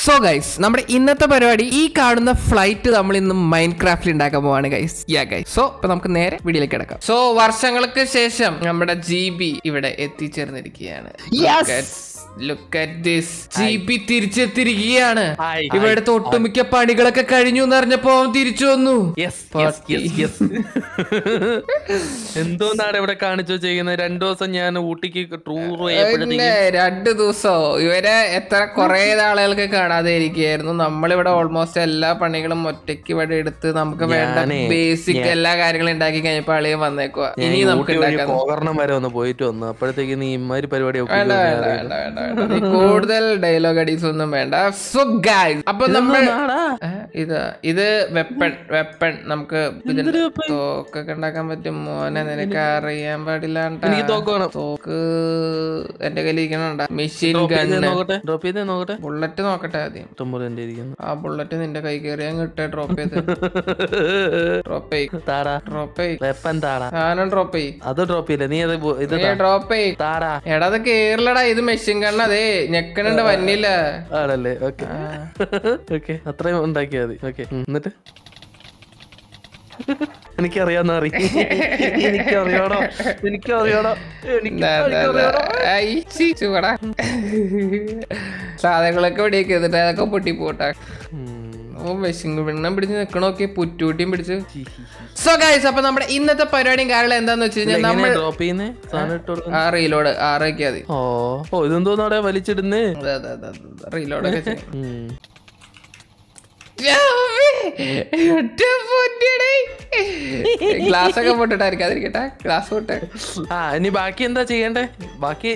So guys നമ്മുടെ ഇന്നത്തെ പരിപാടി ഈ കാണുന്ന ഫ്ലൈറ്റ് നമ്മൾ ഇന്ന് മൈൻഡ് ക്രാഫ്റ്റിൽ ഉണ്ടാക്കാൻ പോവാണ് ഗൈസ് യാ ഗൈസ് സോ ഇപ്പൊ നമുക്ക് നേരെ വീഡിയോയിലേക്ക് കിടക്കാം സോ വർഷങ്ങൾക്ക് ശേഷം നമ്മുടെ ജി ബി ഇവിടെ എത്തിച്ചേർന്നിരിക്കുകയാണ് look at this G B തിരിച്ചെത്തിരിക്കുകയാണ് Hi, hi, ഇവിടുത്തെ ഒട്ടുമിക്ക പണികളൊക്കെ കഴിഞ്ഞു എന്ന് അറിഞ്ഞപ്പോ അവൻ തിരിച്ചു വന്നു യെസ് യെസ് യെസ് യെസ് എന്തോന്നാണ് ഇവിടെ കാണിച്ചു വെച്ചിരിക്കുന്നത് രണ്ടു ദിവസം ഞാൻ ഊട്ടിക്ക് ടൂർ പിന്നെ രണ്ടു ദിവസോ ഇവരെ എത്ര കുറെ നാളുകൾക്ക് കാണാതെ ഇരിക്കുകയായിരുന്നു നമ്മളിവിടെ ഓൾമോസ്റ്റ് എല്ലാ പണികളും ഒറ്റയ്ക്ക് ഇവിടെ എടുത്ത് നമുക്ക് വേണ്ട ഞാനേ, ബേസിക് എല്ലാ കാര്യങ്ങളും ഉണ്ടാക്കി കഴിഞ്ഞപ്പോ അളിയൻ വന്നേക്കുവാ ഇനി നമുക്ക് ഉണ്ടാക്കാം പോകർണം വരെ ഒന്ന് പോയിട്ട് വന്നു അപ്പോഴത്തേക്ക് നീ ഇമാതിരി പരിപാടി ഒക്കെ വേണ്ട വേണ്ട വേണ്ട വേണ്ട വേണ്ട നീ കൂടുതൽ ഡയലോഗ് അഡീസ് ഒന്നും വേണ്ട സോ ഗൈസ് അപ്പൊ നമ്മൾ ഏ, ഇത് ഇത് വെപ്പൺ വെപ്പൺ നമുക്ക് ഇതിന്റെ തോക്കൊക്കെ ഉണ്ടാക്കാൻ പറ്റും മോനെ നിനക്ക് അറിയാൻ പാടില്ലാണ്ടാ എനിക്ക് തോക്ക് വേണം തോക്ക് എന്റെ കയ്യിൽ ഇരിക്കണുണ്ട മെഷീൻ ഗണ്ണ് നോക്കട്ടെ ഡ്രോപ്പ് ചെയ്തേ നോക്കട്ടെ ബുള്ളറ്റ് നോക്കട്ടെ ആദ്യം ഇഷ്ടംപോലെ എന്റെ ഇരിക്കുന്നു ആ ബുള്ളറ്റ് നിന്റെ കൈ കയറി അങ്ങ് ഇട്ടേ ഡ്രോപ്പ് ചെയ്ത് ഡ്രോപ്പ് ചെയ് താടാ ഡ്രോപ്പ് ചെയ് വെപ്പൻ താടാ സാധനം ഡ്രോപ്പ് ചെയ് അത് ഡ്രോപ്പ് ചെയ്യില്ല നീ അത് ബു- ഇത് നീ ഡ്രോപ്പ് ചെയ് താടാ എടാ അത് കേറില്ലടാ ഇത് മെഷീൻ ഗണ്ണ് അതേ ഞെക്കണുണ്ട് വന്നില്ല ആണല്ലേ ഓക്കെ ഓക്കെ അത്രയും ഉണ്ടാക്കിയാൽ മതി ഓക്കെ എന്നിട്ട് എനിക്കറിയാവുന്ന അറിയാം എനിക്കറിയാടോ എനിക്കറിയാടോ എനിക്ക് എനിക്കറിയാടോ ചൂടാ സാധനങ്ങളൊക്കെ ഇവിടേക്ക് എന്നിട്ട് അതൊക്കെ പൊട്ടിപ്പോട്ടെ ഉം. ഓ മെഷീൻ ഗണ്ണം പിടിച്ച് നിക്കണോക്കെ പുറ്റൂട്ടിയും പിടിച്ച് സോ ഗൈസ് അപ്പൊ നമ്മുടെ ഇന്നത്തെ പരിപാടിയും കാരണം എന്താന്ന് വെച്ച് കഴിഞ്ഞാൽ നമ്മൾ എങ്ങനെയാ ഡ്രോപ്പ് ചെയ്യുന്നേ സാധനം ഇട്ട് കൊടുക്കുന്നത് ആ റീലോഡ് ആറൊക്കെ മതി ഓ ഓ ഇതെന്തോന്നാടെ വലിച്ചിടുന്നേ അതെ അതെ അതെ റീലോഡ് ഒക്കെ ചെയ്യും ഉം. ഗ്ലാസ് ഒക്കെ പൊട്ടിട്ടായിരിക്കാതിരിക്കട്ടെ ഗ്ലാസ് പൊട്ടെ ആ ഇനി ബാക്കി എന്താ ചെയ്യണ്ടേ ബാക്കി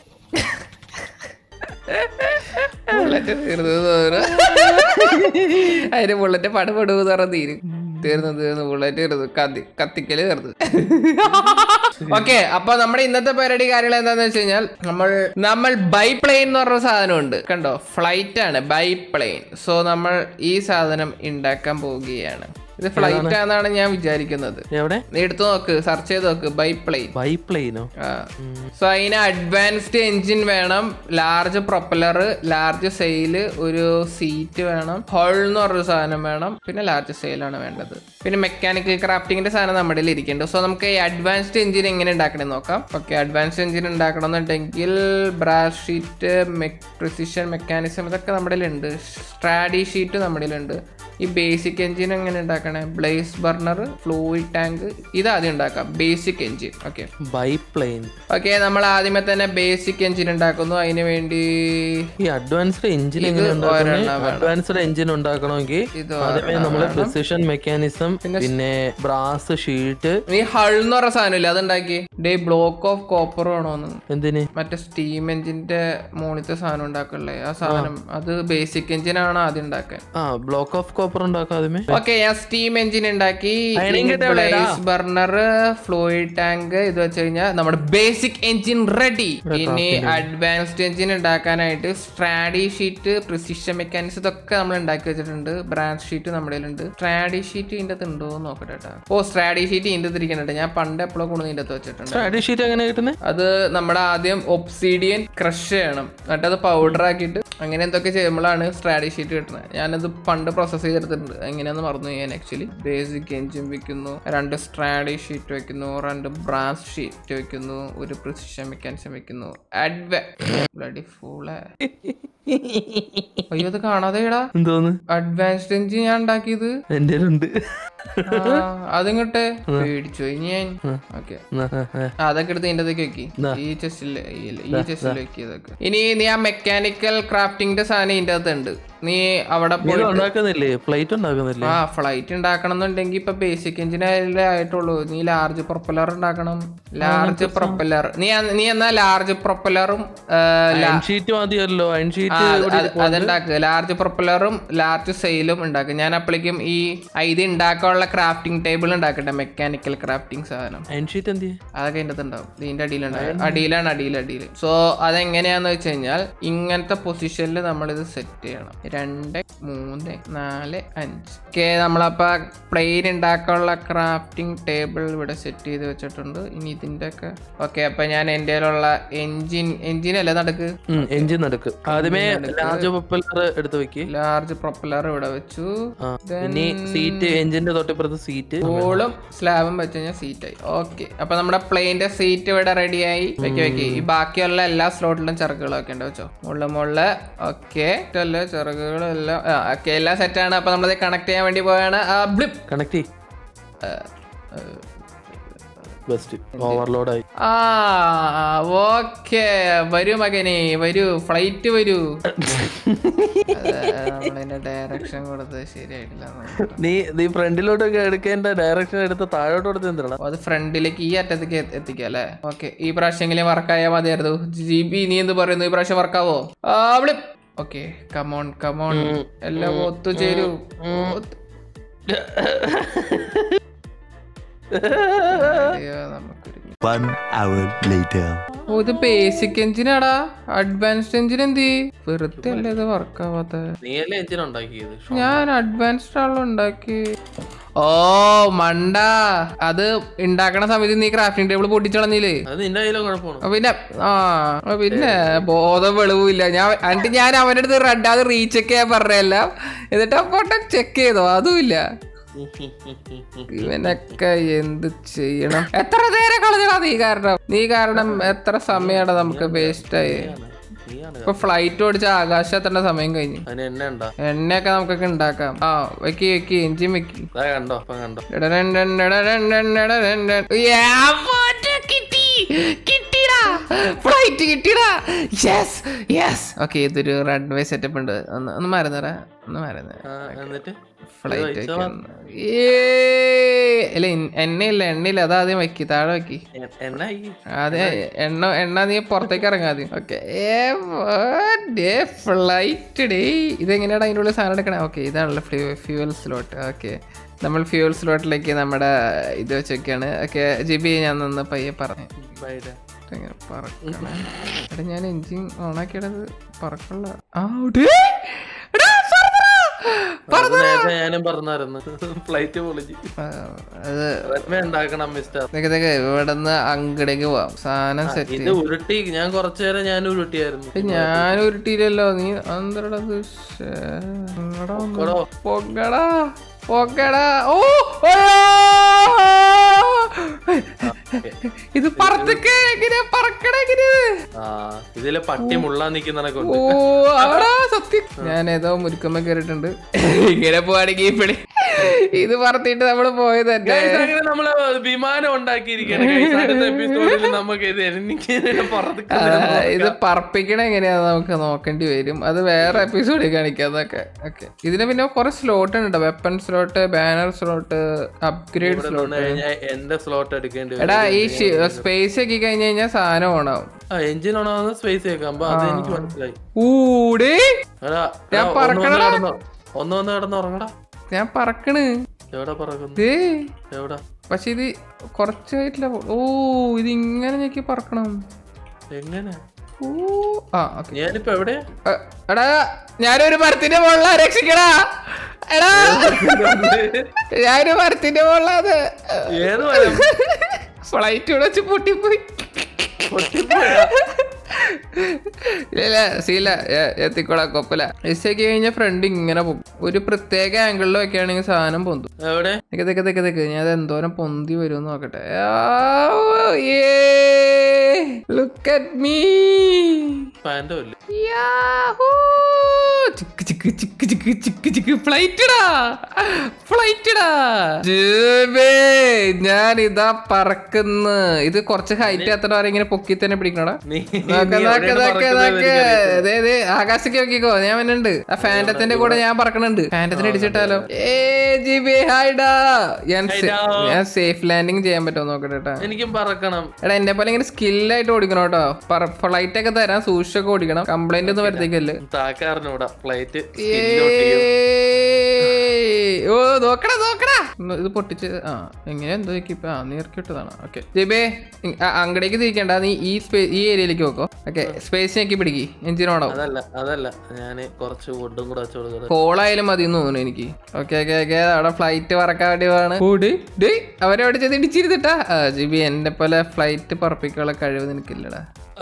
ബുള്ളറ്റ് തീർന്നു തോന്നുന്നു അതിന് ബുള്ളറ്റ് പട പടുവ് തുറ തീരും തീർന്നു തീർന്നു ബുള്ളറ്റ് തീർന്നു കത്തി കത്തിക്കല് തീർന്നു ഓക്കെ അപ്പൊ നമ്മുടെ ഇന്നത്തെ പരിപാടി കാര്യങ്ങൾ എന്താന്ന് വെച്ച് കഴിഞ്ഞാൽ നമ്മൾ നമ്മൾ ബൈപ്ലെയിൻ എന്ന് പറഞ്ഞ സാധനമുണ്ട് കണ്ടോ ഫ്ലൈറ്റ് ആണ് ബൈപ്ലെയിൻ സോ നമ്മൾ ഈ സാധനം ഉണ്ടാക്കാൻ പോവുകയാണ് ഇത് ഫ്ലൈറ്റ് ആണെന്നാണ് ഞാൻ വിചാരിക്കുന്നത് എവിടെ നീ എടുത്തു നോക്ക് സെർച്ച് ചെയ്ത് നോക്ക് ബൈപ്ലെയിൻ ബൈപ്ലെയിനോ സോ അതിന് അഡ്വാൻസ്ഡ് എഞ്ചിൻ വേണം ലാർജ് പ്രൊപ്പലർ ലാർജ് സെയില് ഒരു സീറ്റ് വേണം ഹോൾ എന്ന് പറഞ്ഞൊരു സാധനം വേണം പിന്നെ ലാർജ് സെയിലാണ് വേണ്ടത് പിന്നെ മെക്കാനിക്കൽ ക്രാഫ്റ്റിംഗിന്റെ സാധനം നമ്മുടെ കയ്യിൽ ഇരിക്കുന്നുണ്ട് സോ നമുക്ക് ഈ അഡ്വാൻസ്ഡ് എഞ്ചിൻ എങ്ങനെ ഉണ്ടാക്കണം നോക്കാം ഓക്കെ അഡ്വാൻസ്ഡ് എഞ്ചിൻ ഉണ്ടാക്കണം എന്നുണ്ടെങ്കിൽ ബ്രാസ് ഷീറ്റ് പ്രിസിഷൻ മെക്കാനിസം ഇതൊക്കെ നമ്മുടെ കയ്യിലുണ്ട് സ്ട്രാഡി ഷീറ്റ് നമ്മുടെ കയ്യിലുണ്ട് ഈ ബേസിക് എഞ്ചിൻ എങ്ങനെ ഉണ്ടാക്കണേ ബ്ലേസ് ബർണർ ഫ്ലൂയിഡ് ടാങ്ക് ഇത് ആദ്യം ഉണ്ടാക്കാം basic engine okay biplane okay നമ്മൾ ആദ്യമേ തന്നെ ബേസിക് എഞ്ചിൻ ഉണ്ടാക്കുന്നു അതിന് വേണ്ടി ഈ അഡ്വാൻസ്ഡ് എഞ്ചിൻ എങ്ങനെ ഉണ്ടാക്കുന്നത് അഡ്വാൻസ്ഡ് എഞ്ചിൻ ഉണ്ടാക്കണമെങ്കിൽ ഇത് ആദ്യമേ നമ്മള് പ്രിസിഷൻ മെക്കാനിസം പിന്നെ ബ്രാസ് ഷീറ്റ് നീ ഹൾ എന്ന് പറഞ്ഞ സാധനമില്ല അത് ഉണ്ടാക്കി ഡേ ബ്ലോക്ക് ഓഫ് കോപ്പർ വേണോന്ന് എന്തിന് മറ്റേ സ്റ്റീം എഞ്ചിന്റെ മോണിത്തെ സാധനം ഉണ്ടാക്കല്ലേ ആ സാധനം അത് ബേസിക് എഞ്ചിൻ ആണ് ആദ്യം ഉണ്ടാക്കാൻ ആ ബ്ലോക്ക് ഓഫ് കോപ്പർ ഉണ്ടാക്കാം ആദ്യമേ ഓക്കെ ഞാൻ സ്റ്റീം എഞ്ചിൻ ഉണ്ടാക്കി Ironing kit എവിടെയാടാ? ബ്ലേസ് ബർണർ ഫ്ലൂയിഡ് ടാങ്ക് ഇത് വെച്ച് കഴിഞ്ഞാൽ നമ്മുടെ ബേസിക് എഞ്ചിൻ റെഡി ഇനി അഡ്വാൻസ്ഡ് എഞ്ചിൻ ഉണ്ടാക്കാനായിട്ട് സ്ട്രാഡി ഷീറ്റ് പ്രിസിഷൻ മെക്കാനിക്സ് ഇതൊക്കെ നമ്മൾ ഉണ്ടാക്കി വെച്ചിട്ടുണ്ട് ബ്രാൻഡ് ഷീറ്റ് നമ്മുടെ കയ്യിലുണ്ട് സ്ട്രാഡി ഷീറ്റ് ഇതിന്റെ അകത്ത് ഉണ്ടോ എന്ന് നോക്കട്ടെ കേട്ടോ ഓ സ്ട്രാഡി ഷീറ്റ് ഇതിന്റെ അകത്ത് ഇരിക്കുന്നുണ്ട് ഞാൻ പണ്ട് എപ്പോഴും കൊണ്ട് ഇതിന്റെ അകത്ത് വെച്ചിട്ടുണ്ട് സ്ട്രാഡി ഷീറ്റ് എങ്ങനെ കിട്ടുന്നത് അത് നമ്മുടെ ആദ്യം ഒബ്സീഡിയൻ ക്രഷ് ചെയ്യണം എന്നിട്ട് അത് പൗഡർ ആക്കിയിട്ട് അങ്ങനെ എന്തൊക്കെ ചെയ്യുമ്പോഴാണ് സ്ട്രാഡി ഷീറ്റ് കിട്ടുന്നത് ഞാനത് പണ്ട് പ്രോസസ്സ് ചെയ്തെടുത്തിട്ടുണ്ട് എങ്ങനെയാന്ന് മറന്നു ഞാൻ ആക്ച്വലി ബേസിക് എഞ്ചിൻ വെക്കുന്നു രണ്ട് സ്ട്രാഡി ഷീറ്റ് വെക്കുന്നു രണ്ട് ബ്രാസ് ഷീറ്റ് വെക്കുന്നു ഒരു പ്രിസിഷൻ മെക്കാനിസം വെക്കുന്നു അഡ്വാ ഫൂള് അയ്യോ അത് കാണാതെടാ എന്തോന്ന് അഡ്വാൻസ്ഡ് എഞ്ചിൻ ഞാൻ ഉണ്ടാക്കിയത് എന്റെ ഉണ്ട് ആ, അതിങ്ങട്ടെ പേടിച്ചു പോയി ഞാൻ ഓക്കെ അതൊക്കെ എടുത്ത് ഇതിന്റെ അതൊക്കെ വെക്കി ഈ ചെസ്റ്റിൽ ഈ ചെസ്റ്റിൽ വെക്കി ഇതൊക്കെ ഇനി നീ ആ മെക്കാനിക്കൽ ക്രാഫ്റ്റിംഗിന്റെ സാധനം ഇതിന്റെ അകത്ത് ഉണ്ട് നീ അവിടെ പോയി ഉണ്ടാക്കുന്നില്ലേ ഫ്ലൈറ്റ് ഉണ്ടാക്കുന്നില്ലേ ആ ഫ്ലൈറ്റ് ഉണ്ടാക്കണം എന്നുണ്ടെങ്കിൽ ഇപ്പൊ ബേസിക് എഞ്ചിൻ ആയിട്ടുള്ളൂ നീ ലാർജ് പ്രൊപ്പലർ ഉണ്ടാക്കണം ലാർജ് പ്രൊപ്പലർ നീ അ- നീ എന്നാ ലാർജ് പ്രൊപ്പലറും അയൺ ഷീറ്റ് മതിയല്ലോ അയൺ ഷീറ്റ് അതുണ്ടാക്കുക ലാർജ് പ്രൊപ്പലറും ലാർജ് സെയിലും ഉണ്ടാക്കുക ഞാൻ അപ്പോഴേക്കും ഈ ആ, ഇത് ഉണ്ടാക്കാനുള്ള ക്രാഫ്റ്റിംഗ് ടേബിൾ ഉണ്ടാക്കട്ടെ മെക്കാനിക്കൽ ക്രാഫ്റ്റിംഗ് സാധനം അയൺ ഷീറ്റ് എന്ത് ചെയ്യും? അതൊക്കെ അതിൻ്റെ അകത്ത് ഉണ്ടാവും ഇതിന്റെ അടിയിലുണ്ടാവും അടിയിലാണ് അടിയിൽ അടിയിൽ സോ അതെങ്ങനെയാന്ന് വെച്ച് കഴിഞ്ഞാൽ ഇങ്ങനത്തെ പൊസിഷനിൽ നമ്മളിത് സെറ്റ് ചെയ്യണം രണ്ട് മൂന്ന് നാല് അഞ്ച് ഓക്കെ നമ്മളപ്പോ പ്ലെയിൻ ഉണ്ടാക്കാനുള്ള ക്രാഫ്റ്റിംഗ് ടേബിൾ ഇവിടെ സെറ്റ് ചെയ്ത് വെച്ചിട്ടുണ്ട് ഇനി ഇതിന്റെ ഒക്കെ ഓക്കെ അപ്പൊ ഞാൻ എൻ്റെ ഉള്ള എഞ്ചിൻ എഞ്ചിൻ അല്ലേ നടക്ക് എഞ്ചിൻ നടക്ക് ആദ്യമേ ലാർജ് പ്രൊപ്പല്ലർ എടുത്ത് വെക്ക് ലാർജ് പ്രൊപ്പലർ ഇവിടെ വെച്ചു ആ, ഇനി സീറ്റ് എഞ്ചിന്റെ തൊട്ടിപ്പുറത്ത് സീറ്റ് ബോളും സ്ലാബും വെച്ച് കഴിഞ്ഞാൽ സീറ്റായി ഓക്കെ അപ്പൊ നമ്മുടെ പ്ലെയിന്റെ സീറ്റ് ഇവിടെ റെഡിയായി വെക്കി വെക്കി ഈ ബാക്കിയുള്ള എല്ലാ സ്ലോട്ടിലും ചിറകുകളൊക്കെ ഉണ്ട് വെച്ചോ മുകളില് മുകളില് ഓക്കെ എല്ലാ ചിറകുകളും എല്ലാം ഓക്കെ എല്ലാം സെറ്റാണ് അപ്പൊ നമ്മളത് കണക്ട് ചെയ്യാൻ വേണ്ടി പോയാണ് ബ്ലിപ്പ് കണക്ട് ചെയ് ബെസ്റ്റ് ഓവർലോഡ് ആയി ആ ഓക്കെ വരൂ മകനെ വരൂ ഫ്ലൈറ്റ് വരൂ നമ്മളതിന്റെ ഡയറക്ഷൻ കൊടുത്തത് ശരിയായിട്ടില്ല നീ നീ ഫ്രണ്ടിലോട്ടൊക്കെ എടുക്കേണ്ട ഡയറക്ഷൻ എടുത്ത് താഴോട്ട് കൊടുത്ത് എന്തിനാ അപ്പൊ അത് ഫ്രണ്ടിലേക്ക് ഈ അറ്റത്തേക്ക് എത്തി- എത്തിക്കാം അല്ലേ ഓക്കെ ഈ പ്രാവശ്യമെങ്കിലും വർക്കായാൽ മതിയായിരുന്നു ജി ബി നീ എന്ത് പറയുന്നു ഈ പ്രാവശ്യം വർക്കാവോ ഓക്കെ കമോൺ കമോൺ എല്ലാം ഒത്തുചേരൂ ഒത്ത്- അയ്യോ, നമുക്കൊരു One hour later. ഓ ഇത് ബേസിക് എഞ്ചിനാടാ അഡ്വാൻസ്ഡ് എഞ്ചിൻ എന്തി വെറുതെ അല്ലേ ഇത് വർക്കാവാത്ത നീയല്ലേ എഞ്ചിൻ ഉണ്ടാക്കിയത് ഞാൻ അഡ്വാൻസ്ഡ് ആണല്ലോ ഉണ്ടാക്കി ഓ മണ്ട അത് ഉണ്ടാക്കണ സമയത്ത് നീ ക്രാഫ്റ്റിംഗ് ടേബിൾ പൊട്ടിച്ചളഞ്ഞില്ലേ അത് നിന്റെ കയ്യിലെ കുഴപ്പമാണ് ആ, പിന്നെ ആ ആ, പിന്നെ ബോധം വെളിവില്ല ഞാൻ എന്നിട്ട് ഞാൻ അവൻ്റെ അടുത്ത് റെഡ് അത് റീചെക്ക് ചെയ്യാൻ പറഞ്ഞല്ല എന്നിട്ട് അപ്പോട്ടെ ചെക്ക് ചെയ്തോ അതുമില്ല ഇവനൊക്കെ എന്ത് ചെയ്യണം എത്ര നേരം കളഞ്ഞടാ നീ കാരണം നീ കാരണം എത്ര സമയമാണ് നമുക്ക് വേസ്റ്റ് ആയി നീയാണ് ഇപ്പൊ ഫ്ലൈറ്റ് ഓടിച്ച ആകാശം എത്തേണ്ട സമയം കഴിഞ്ഞു അതിന് എണ്ണ ഉണ്ടാ എണ്ണയൊക്കെ നമുക്കൊക്കെ ഉണ്ടാക്കാം ആ വെക്കി വെക്കി എഞ്ചിൻ വെക്കി അതാ കണ്ടോ അപ്പൊ കണ്ടോ ഫ്ലൈറ്റ് കിട്ടിടാ യെസ് യെസ് ഓക്കെ ഇതൊരു റൺവേ സെറ്റപ്പ് ഉണ്ട് ഒന്ന് ഒന്ന് മരുന്നറ ഒന്ന് മരുന്ന ആ, എന്നിട്ട് ഫ്ലൈറ്റ് അല്ല ഇൻ- എണ്ണയില്ല എണ്ണയില്ല അത് ആദ്യം വെക്കി താഴെ വെക്കി എ- എണ്ണ ആയി. അതെ എണ്ണ എണ്ണ നീ പുറത്തേക്ക് ഇറങ്ങാതെ ഓക്കെ ഫ്ലൈറ്റ് ഡേ ഇതെങ്ങനെയാണ് അതിൻ്റെ ഉള്ളിൽ സാധനം എടുക്കണേ ഓക്കെ ഇതാണല്ലോ ഫ്യൂവൽ സ്ലോട്ട് ഓക്കെ നമ്മൾ ഫ്യൂവൽ സ്ലോട്ടിലേക്ക് നമ്മുടെ ഇത് വെച്ചൊക്കെയാണ് ഓക്കെ ജിബി ഞാൻ നിന്ന് പയ്യെ പറഞ്ഞു ബൈഡാ. ഇങ്ങനെ പറക്കണേ എടാ ഞാൻ എഞ്ചിൻ ഓണാക്കിയത് പറക്കള്ള ആ ഡേ! എടാ, പറന്നെടാ! അത് നേരത്തെ ഞാനും പറഞ്ഞായിരുന്നു ഫ്ലൈറ്റ് പൊളിച്ച് ആ, അത് റൺവേ ഉണ്ടാക്കണം മിസ്റ്റർ ഇതൊക്കെ ഇതൊക്കെ ഇവിടെ നിന്ന് അങ്ങടേക്ക് പോവാം സാധനം സെറ്റ് ഇത് ഉരുട്ടി ഞാൻ കുറച്ചു നേരം ഞാൻ ഉരുട്ടിയായിരുന്നു ഞാൻ ഉരുട്ടിയില്ലല്ലോ നീ അന്തരടത് എടോ, പൊങ്ങടാ പൊങ്ങടാ ഓ ഓ! ഇത് പറത്തൊക്കെ എങ്ങനെ പറക്കണ എങ്ങനെ ആ ഇതിലെ പട്ടി മുള്ളാൻ നിക്കുന്ന ഓ ആടാ സത്യം ഞാൻ ഏതോ മുരുക്കമ്മ കേറിയിട്ടുണ്ട് ഇങ്ങനെ പോവാണെങ്കിൽ ഇപ്പഴേ ഇത് പറത്തിട്ട് നമ്മള് പോയത് തന്നെ അങ്ങനെ നമ്മള് വിമാനം ഉണ്ടാക്കിയിരിക്കുകയാണ് guys. അടുത്ത എപ്പിസോഡിൽ നമുക്ക് ഇത് എനിക്ക് പുറത്ത് ആ, ഇത് പറപ്പിക്കണ എങ്ങനെയാന്ന് നമുക്ക് നോക്കേണ്ടി വരും അത് വേറെ എപ്പിസോഡിൽ കാണിക്കാം അതൊക്കെ ഓക്കെ ഇതിന് പിന്നെ കുറെ സ്ലോട്ട് ഉണ്ട് weapon slot banner slot upgrade ഇവിടെ സ്ലോട്ട് നിന്ന് കഴിഞ്ഞാൽ എന്റെ സ്ലോട്ട് എടുക്കേണ്ടി വരും എടാ ഈ സ്പേസ് ഒക്കെ കഴിഞ്ഞ് കഴിഞ്ഞാൽ സാധനം ഓണാവും ആ എഞ്ചിൻ ഓണാവുന്ന സ്പേസ് കേൾക്കാം അത് എനിക്ക് മനസ്സിലായി ഊടി എടാ ഞാൻ എടാ, ഒന്ന് പറക്കണടാ. വന്ന് കിടന്നോ ഒന്ന് വന്ന് കിടന്ന് ഉറങ്ങടാ ഞാൻ പറക്കണ് എവിടെ പറക്കുന്നു ദേ എവിടെ പക്ഷെ ഇത് കുറച്ചായിട്ടില്ല ഓ ഇത് ഇങ്ങനെ ഞെക്കി പറക്കണം എങ്ങനെ ഓ ആ ഓക്കെ ഞാനിപ്പോ എവിടെ എടാ ഞാനൊരു മരത്തിന്റെ മുകളിലാ രക്ഷിക്കടാ എടാ ഞാനൊരു മരത്തിന്റെ മുകളിലാത് ഏത് മരം? ഫ്ലൈറ്റ് ഇവിടെ വെച്ച് പൊട്ടിപ്പോയി ഇല്ല സീല എത്തിക്കോളാം കൊപ്പല എസ്സൊക്കെ കഴിഞ്ഞ ഫ്രണ്ട് ഇങ്ങനെ പോകും ഒരു പ്രത്യേക ആംഗിളിൽ വെക്കുകയാണെങ്കിൽ സാധനം പൊന്തും എവിടെ തെക്ക് തെക്ക് തെക്ക് തെക്ക് ഞാൻ അത് എന്തോരം പൊന്തി വരും നോക്കട്ടെ ലുക്ക് അറ്റ് മീ പാൻറ്റോ ഇല്ല ചിക്ക് ചിക്ക് ചിക്ക് ചിക്ക് ചിക്ക് ചിക്ക് ഫ്ലൈറ്റടാ ഫ്ലൈറ്റടാ ഞാൻ ഇതാ പറക്കുന്നു ഇത് കുറച്ച് ഹൈറ്റ് എത്തണ വരെ ഇങ്ങനെ പൊക്കി തന്നെ പിടിക്കണടാ നീ നോക്ക് നീ നോക്ക് എവിടെയാണ് നോക്ക് പറക്കുന്നത് നോക്ക് എനിക്കറിയത്തില്ല. ദേ, ദേ, ആകാശക്ക് നോക്കിക്കോ ഞാൻ വന്നുണ്ട് ആ ഫാൻറ്റത്തിന്റെ കൂടെ ഞാൻ പറക്കണുണ്ട് ഫാൻറ്റത്തിന് ഇടിച്ചിട്ടാലോ ഏ ജിബി ഹായ്ഡാ ഞാൻ സേ- ഹായ്ഡാ. ഞാൻ സേഫ് ലാൻഡിങ് ചെയ്യാൻ പറ്റുമോ നോക്കട്ടെ കേട്ടാ എനിക്കും പറക്കണം എടാ എന്നെ പോലെ ഇങ്ങനെ സ്കില്ലായിട്ട് ഓടിക്കണം കേട്ടോ ഫ്ലൈറ്റ് ഒക്കെ തരാൻ സൂക്ഷിച്ചൊക്കെ ഓടിക്കണം കംപ്ലൈന്റ് ഒന്നും വരുത്തേക്കല്ലേ താക്കാറിനൂടാ ഫ്ലൈറ്റ് ഏയ്. ഓ നോക്കടാ നോക്കടാ ഒന്ന് ഇത് പൊട്ടിച്ച് ആ എങ്ങനെ എന്തോ ഇപ്പൊ ആ നീർക്കി വിട്ടതാണ് ഓക്കെ ജിബേ ഇ- ആ, അങ്ങടേക്ക് തിരിക്കണ്ട നീ ഈ സ്പേ ഈ ഏരിയയിലേക്ക് നോക്കോ ഓക്കെ സ്പേസ് ഞെക്കി പിടിക്കി എഞ്ചിൻ ഓണാവും അതല്ല അതല്ല ഞാന് കുറച്ച് വുഡും കൂടെ വെച്ചു കൊടുക്കുന്നത് കോളായാലും മതി എന്ന് തോന്നുന്നു എനിക്ക് ഓക്കെ ഓക്കെ ഓക്കെ അവിടെ ഫ്ലൈറ്റ് പറക്കാൻ വേണ്ടി വേണം ഓടി ഡേ അവരെ അവിടെ ചെന്ന് ഇടിച്ചിരുന്നിട്ടാ ജിബി എന്നെ പോലെ ഫ്ലൈറ്റ് പറപ്പിക്കാനുള്ള കഴിവ് നിനക്കില്ലടാ